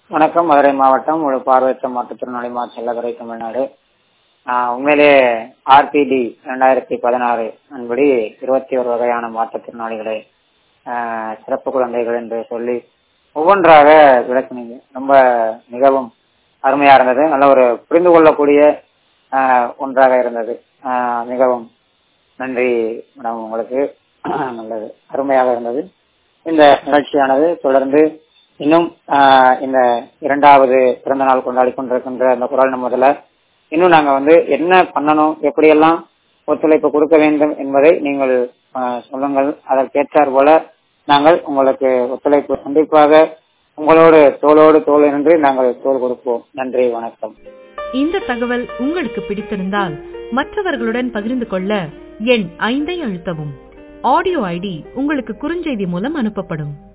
வணக்கம் மதுரை மாவட்டம் ஒரு பார்வையற்ற மாற்றுத்திறனாளி மா செல்லதுரை தமிழ்நாடு ஆஹ் உண்மையிலே ஆர்பிடி ரெண்டாயிரத்தி பதினாறு அன்படி இருபத்தி ஒரு வகையான மாற்றுத்திறனாளிகளை ஆஹ் சிறப்பு குழந்தைகள் என்று சொல்லி ஒவ்வொன்றாக விளக்குனீங்க ரொம்ப மிகவும் அருமையா இருந்தது நல்ல ஒரு புரிந்து கொள்ளக்கூடிய ஆஹ் ஒன்றாக இருந்தது ஆஹ் மிகவும் நன்றி மேடம் உங்களுக்கு நல்லது அருமையாக இருந்தது இந்த நிகழ்ச்சியானது தொடர்ந்து இன்னும் ஆஹ் இந்த இரண்டாவது பிறந்த நாள் கொண்டாடி கொண்டிருக்கின்ற அந்த குரல் நமதுல இன்னும் நாங்க வந்து என்ன பண்ணணும் எப்படியெல்லாம் ஒத்துழைப்பு கொடுக்க வேண்டும் என்பதை நீங்கள் ஆஹ் சொல்லுங்கள் அதற்கேற்றார் போல நாங்கள் உங்களுக்கு ஒத்துழைப்பு கண்டிப்பாக உங்களோடு தோளோடு தோல் என்று நாங்கள் தோல் கொடுப்போம் நன்றி வணக்கம் இந்த தகவல் உங்களுக்கு பிடித்திருந்தால் மற்றவர்களுடன் பகிர்ந்து கொள்ள எண் ஐந்தை அழுத்தவும் ஆடியோ ஐடி உங்களுக்கு குறுஞ்செய்தி மூலம் அனுப்பப்படும்